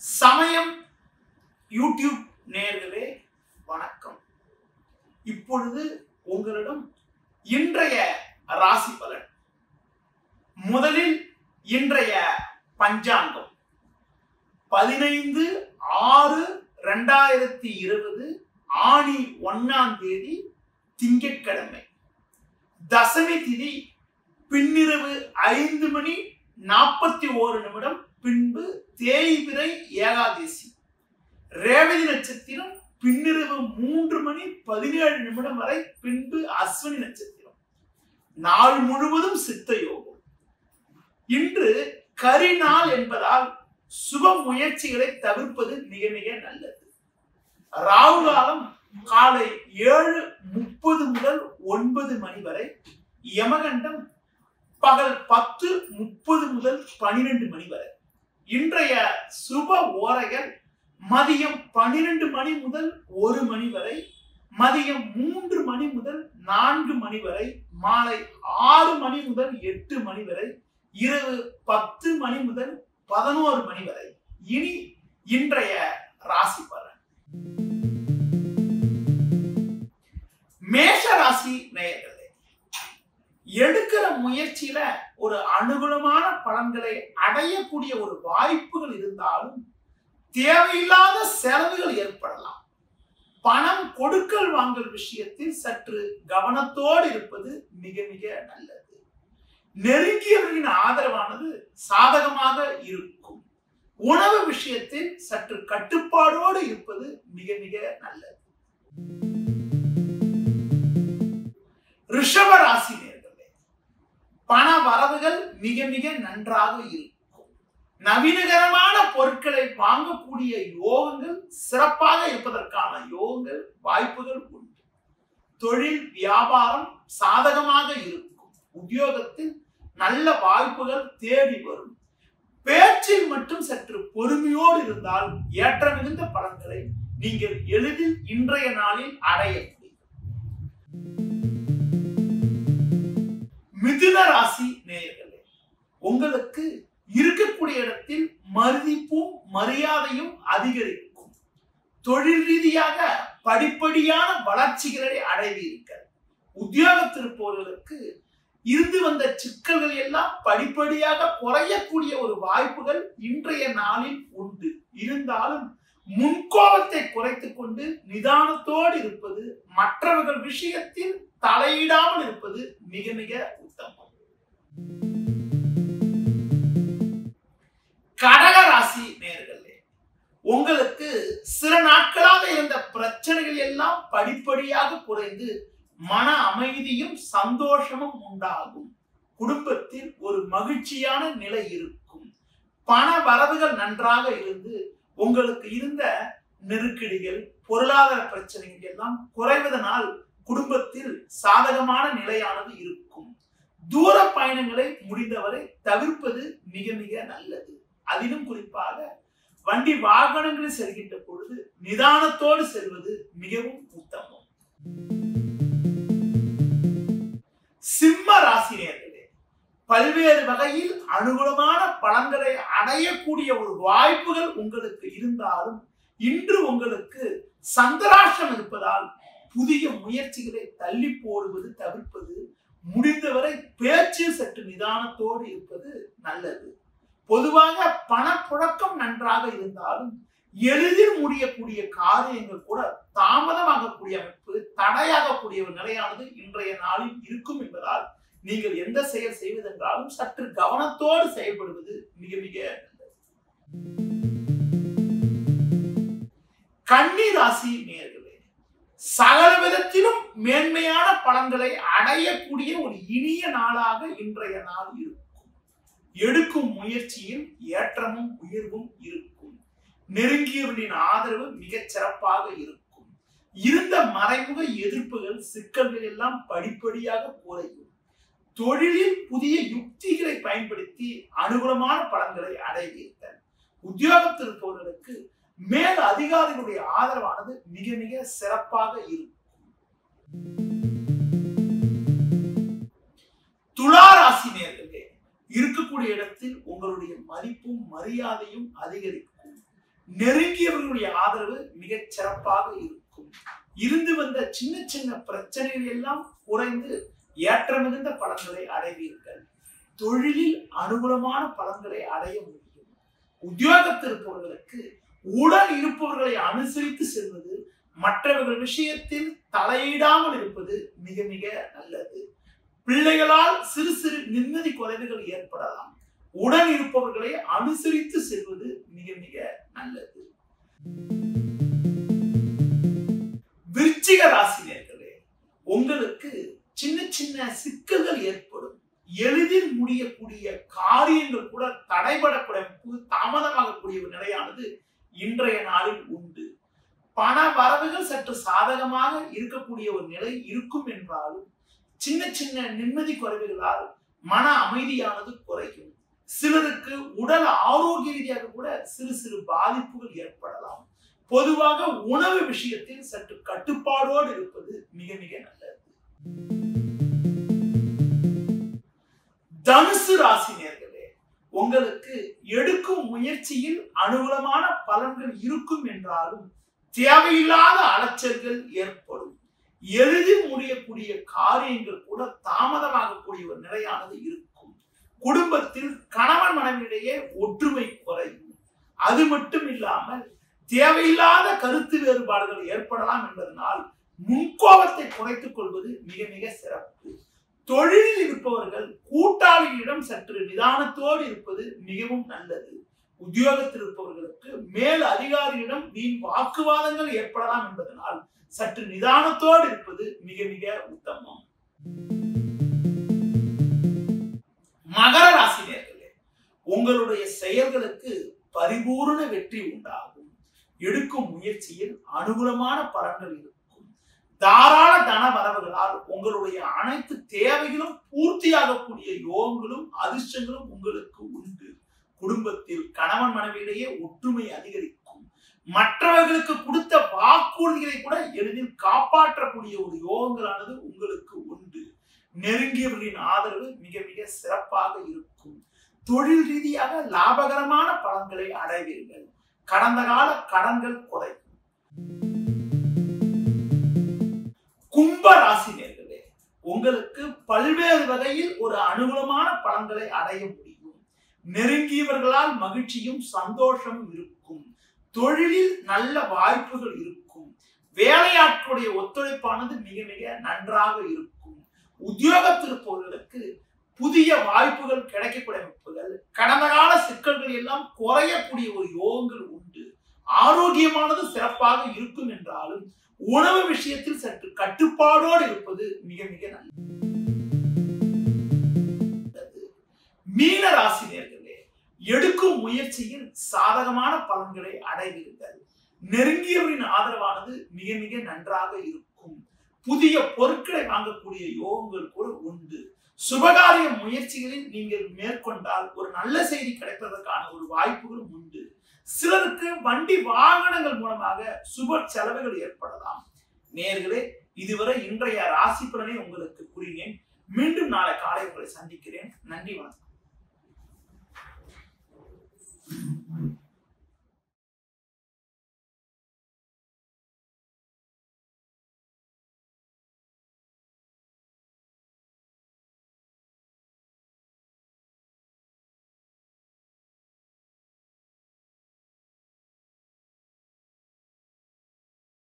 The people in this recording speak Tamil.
சமயம் யூடியூப் நேயர்களே வணக்கம் இப்பொழுது உங்களிடம் இன்றைய ராசி பலன் முதலில் இன்றைய பஞ்சாங்கம் பதினைந்து ஆறு ரெண்டாயிரத்தி இருபது ஆணி ஒன்னாம் தேதி திங்கட்கிழமை தசமி திதி பின்னிரவு ஐந்து மணி நாற்பத்தி ஓரு நிமிடம் பின்பு தேய்பிரை ஏகாதேசி ரேவதி நட்சத்திரம் பின்னிரவு மூன்று மணி பதினேழு நிமிடம் வரை பின்பு அஸ்வினி நட்சத்திரம் நாள் முழுவதும் சித்த யோகம் இன்று கரிநாள் என்பதால் சுப முயற்சிகளை தவிர்ப்பது மிக மிக நல்லது ராகு காலம் காலை ஏழு முப்பது முதல் ஒன்பது மணி வரை யமகண்டம் பகல் பத்து முப்பது முதல் பனிரெண்டு மணி வரை இன்றைய சுப ஓரைகள் மதியம் பன்னிரண்டு மணி முதல் ஒரு மணி வரை மதியம் மூன்று மணி முதல் நான்கு மணி வரை மாலை ஆறு மணி முதல் எட்டு மணி வரை இரவு பத்து மணி முதல் பதினோரு மணி வரை இனி இன்றைய ராசி பலன் மேஷ ராசி நேயர்களே எடுக்கிற முயற்சியில ஒரு அனுகூலமான பலன்களை அடையக்கூடிய ஒரு வாய்ப்புகள் இருந்தாலும் தேவையில்லாத செலவுகள் ஏற்படலாம் பணம் கொடுக்கல் வாங்கல் விஷயத்தில் சற்று கவனத்தோடு இருப்பது மிக மிக நல்லது நெருங்கியவர்களின் ஆதரவானது சாதகமாக இருக்கும் உணவு விஷயத்தில் சற்று கட்டுப்பாடோடு இருப்பது மிக மிக நல்லது ரிஷப ராசி நேர்களே பண வரவுகள் மிக மிக நன்றாக இருக்கும் நவீனகரமான பொருட்களை வாங்கக்கூடிய யோகங்கள் சிறப்பாக இருப்பதற்கான யோகங்கள் வாய்ப்புகள் உண்டு தொழில் வியாபாரம் சாதகமாக இருக்கும் உத்தியோகத்தில் நல்ல வாய்ப்புகள் தேடி வரும் பேச்சில் மட்டும் சற்று பொறுமையோடு இருந்தால் ஏற்ற மிகுந்த பலன்களை நீங்கள் எளிதில் இன்றைய நாளில் அடைய முடியும் மிதுன ராசி நேயர்களே உங்களுக்கு இருக்கக்கூடிய இடத்தில் மதிப்பும் மரியாதையும் அதிகரிக்கும் தொழில் ரீதியாக படிப்படியான வளர்ச்சிகளை அடைவீர்கள் உத்தியோகத்திருப்பவர்களுக்கு இருந்து வந்த சிக்கல்கள் எல்லாம் படிப்படியாக குறையக்கூடிய ஒரு வாய்ப்புகள் இன்றைய நாளில் உண்டு இருந்தாலும் முன்கோபத்தை குறைத்துக் கொண்டு நிதானத்தோடு இருப்பது மற்றவர்கள் விஷயத்தில் தலையிடாமல் இருப்பது மிக மிக உத்தமம் கடகராசி நேர்களே உங்களுக்கு சில நாட்களாக இருந்த பிரச்சனைகள் எல்லாம் படிப்படியாக குறைந்து மன அமைதியும் சந்தோஷமும் உண்டாகும் குடும்பத்தில் ஒரு மகிழ்ச்சியான நிலை இருக்கும் பண வரவுகள் நன்றாக இருந்து உங்களுக்கு இருந்த நெருக்கடிகள் பொருளாதார பிரச்சனைகள் எல்லாம் குறைவதனால் குடும்பத்தில் சாதகமான நிலையானது இருக்கும் தூர பயணங்களை முடிந்தவரை தவிர்ப்பது மிக மிக நல்லது அதிலும் குறிப்பாக வண்டி வாகனங்களில் செல்கின்ற பொழுது நிதானத்தோடு செல்வது மிகவும் உத்தமம் சிம்ம ராசினியர்களே பல்வேறு வகையில் அனுகூலமான பலன்களை அடையக்கூடிய ஒரு வாய்ப்புகள் உங்களுக்கு இருந்தாலும் இன்று உங்களுக்கு சந்திராஷ்டம் இருப்பதால் புதிய முயற்சிகளை தள்ளி போடுவது தவிர்ப்பது முடிந்தவரை பேச்சு சற்று நிதானத்தோடு இருப்பது நல்லது பொதுவாக பணப்புழக்கம் நன்றாக இருந்தாலும் எளிதில் முடியக்கூடிய காரியங்கள் கூட தாமதமாகக்கூடிய அமைப்பு தடையாகக்கூடிய ஒரு நிலையானது இன்றைய நாளில் இருக்கும் என்பதால் நீங்கள் எந்த செயல் செய்வதென்றாலும் சற்று கவனத்தோடு செயல்படுவது மிக மிக நல்லது கன்னி ராசி நேர்களே சகல விதத்திலும் மேன்மையான பலன்களை அடையக்கூடிய ஒரு இனிய நாளாக இன்றைய நாள் இருக்கும் எடுக்கும் முயற்சியில் ஏற்றமும் உயர்வும் இருக்கும் நெருங்கியவர்களின் ஆதரவு மிகச் சிறப்பாக இருக்கும் இருந்த மறைமுக எதிர்ப்புகள் சிக்கல்கள் எல்லாம் படிப்படியாக குறையும் தொழிலில் புதிய யுக்திகளை பயன்படுத்தி அனுகூலமான பலன்களை அடைவீர்கள் உத்தியோகத்தில் இருப்பவர்களுக்கு மேல் அதிகாரிகளுடைய ஆதரவானது மிக மிக சிறப்பாக இருக்கும் துளாராசி நேர்களே இருக்கக்கூடிய இடத்தில் உங்களுடைய மதிப்பும் மரியாதையும் அதிகரிக்கும் நெருங்கியவர்களுடைய ஆதரவு மிகச் சிறப்பாக இருக்கும் இருந்து வந்த சின்ன சின்ன பிரச்சனைகள் எல்லாம் குறைந்து ஏற்ற மிகுந்த பலன்களை அடைவீர்கள் தொழிலில் அனுகூலமான பலன்களை அடைய முடியும் உத்தியோகத்தில் இருப்பவர்களுக்கு உடன் இருப்பவர்களை அனுசரித்து செல்வது மற்றவர்கள் விஷயத்தில் தலையிடாமல் இருப்பது மிக மிக நல்லது பிள்ளைகளால் சிறு சிறு நிம்மதி குறைவுகள் ஏற்படலாம் உடன் இருப்பவர்களை அனுசரித்து செல்வது மிக மிக நல்லது விருச்சிக ராசினியர்களே உங்களுக்கு சின்ன சின்ன சிக்கல்கள் ஏற்படும் எளிதில் முடியக்கூடிய காரியங்கள் கூட தடைபடக்கூடிய தாமதமாகக்கூடிய ஒரு நிலையானது இன்றைய நாளில் உண்டு பண வரவுகள் சற்று சாதகமாக இருக்கக்கூடிய ஒரு நிலை இருக்கும் என்றாலும் சின்ன சின்ன நிம்மதி குறைவுகளால் மன அமைதியானது குறையும் சிலருக்கு உடல் ஆரோக்கிய ரீதியாக கூட சிறு சிறு பாதிப்புகள் ஏற்படலாம் பொதுவாக உணவு விஷயத்தில் சற்று கட்டுப்பாடோடு இருப்பது மிக மிக நல்லது தனுசு ராசி நேர்களே உங்களுக்கு எடுக்கும் முயற்சியில் அனுகூலமான பலன்கள் இருக்கும் என்றாலும் தேவையில்லாத அலைச்சல்கள் ஏற்படும் எளிதில் முடியக்கூடிய காரியங்கள் கூட தாமதமாகக்கூடிய ஒரு நிலையானது இருக்கும் குடும்பத்தில் கணவன் மனைவியிடையே ஒற்றுமை குறையும் அது மட்டும் இல்லாமல் தேவையில்லாத கருத்து வேறுபாடுகள் ஏற்படலாம் என்பதனால் முன்கோபத்தை குறைத்துக் கொள்வது மிக மிக சிறப்பு தொழிலில் இருப்பவர்கள் கூட்டாளிகளிடம் சற்று நிதானத்தோடு இருப்பது மிகவும் நல்லது உத்தியோகத்தில் இருப்பவர்களுக்கு மேல் அதிகாரியிடம் வீண் வாக்குவாதங்கள் ஏற்படலாம் என்பதனால் சற்று நிதானத்தோடு இருப்பது மிக மிக உத்தமம் மகர ராசி நேர்களே உங்களுடைய செயல்களுக்கு பரிபூர்ண வெற்றி உண்டாகும் எடுக்கும் முயற்சியில் அனுகூலமான பலன்கள் இருக்கும் தாராள தன வரவுகளால் உங்களுடைய அனைத்து தேவைகளும் பூர்த்தியாகக்கூடிய யோகங்களும் அதிர்ஷ்டங்களும் உங்களுக்கு உண்டு குடும்பத்தில் கணவன் மனைவியிடையே ஒற்றுமை அதிகரிக்கும் மற்றவர்களுக்கு கொடுத்த வாக்குறுதிகளை கூட எளிதில் காப்பாற்றக்கூடிய ஒரு யோகங்களானது உங்களுக்கு உண்டு நெருங்கியவர்களின் ஆதரவு மிக மிக சிறப்பாக இருக்கும் தொழில் ரீதியாக லாபகரமான பலன்களை அடைவீர்கள் கடந்த கால கடன்கள் குறையும் கும்ப ராசி நேர்களே உங்களுக்கு பல்வேறு வகையில் ஒரு அனுகூலமான பலன்களை அடைய முடியும் நெருங்கியவர்களால் மகிழ்ச்சியும் சந்தோஷமும் இருக்கும் தொழிலில் நல்ல வாய்ப்புகள் இருக்கும் வேலையாட்களுடைய ஒத்துழைப்பானது மிக மிக நன்றாக இருக்கும் உத்தியோகத்தில் இருப்பவர்களுக்கு புதிய வாய்ப்புகள் கிடைக்கக்கூடிய அமைப்புகள் கடந்த கால சிக்கல்கள் எல்லாம் குறையக்கூடிய ஒரு யோகங்கள் உண்டு ஆரோக்கியமானது சிறப்பாக இருக்கும் என்றாலும் உணவு விஷயத்தில் சற்று கட்டுப்பாடோடு இருப்பது மிக மிக நல்லது மீன ராசி நேர்களே எடுக்கும் முயற்சியில் சாதகமான பலன்களை அடைவீர்கள் நெருங்கியவரின் ஆதரவானது மிக மிக நன்றாக இருக்கும் புதிய பொருட்களை வாங்கக்கூடிய யோகங்கள் கூட உண்டு சுபகாரிய முயற்சிகளில் நீங்கள் மேற்கொண்டால் ஒரு நல்ல செய்தி கிடைப்பதற்கான ஒரு வாய்ப்புகளும் உண்டு சிலருக்கு வண்டி வாகனங்கள் மூலமாக சுப செலவுகள் ஏற்படலாம் நேர்களே இதுவரை இன்றைய ராசி பலனை உங்களுக்கு கூறினேன் மீண்டும் நாளை காலை உங்களை சந்திக்கிறேன் நன்றி வணக்கம்